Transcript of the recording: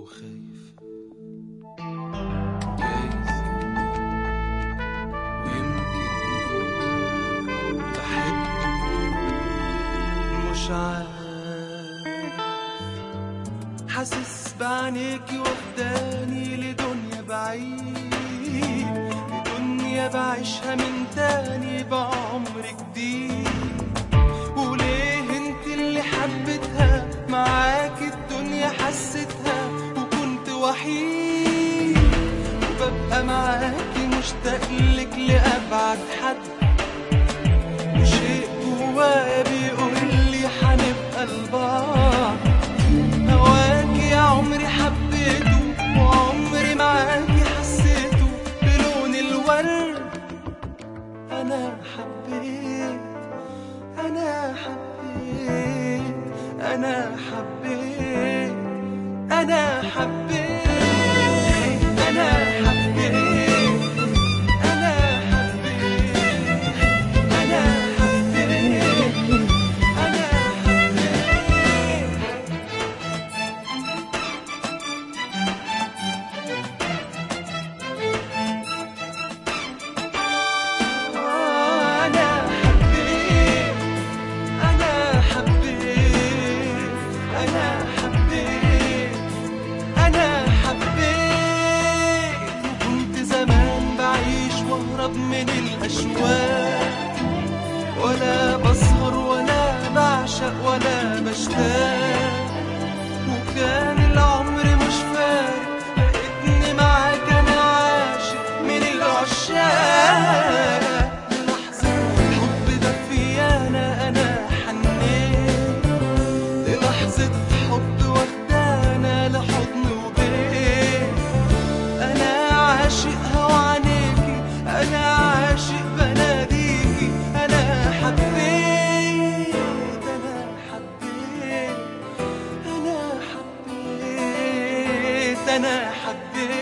وخايف جايز ويمكن بحب مش عارف حاسس بعينيكي واخداني لدنيا بعيد لدنيا بعيشها من تاني بعمر جديد وليه انت اللي حبيتها معاك الدنيا حسيتها وكنت وحيد وببقى معاكي مشتاق لك لأبعد حد وشيء جوايا بيقول لي حنبقى لبعض هواكي يا عمري حبيته وعمري معاكي حسيته بلون الورد أنا حبيت أنا حبيت أنا حبيت أنا حبيت أنا حبيت أنا حبيت أنا حبيت أنا حبيت أنا حبيت أنا حبيت أنا حبيت أنا حبيت وكنت زمان بعيش وأهرب من الأشواق ولا بسهر ولا بعشق ولا بشتاق وكان العمر مش فارق لقيتني معاك انا عاشق من العشاق للحظة الحب ده فيانا انا حنيت للحظة حب واخدانا لحضن وبيت انا عاشقها وعينيكي انا عاشق بناديكي انا حبيت انا حبيت انا حبيت انا حبيت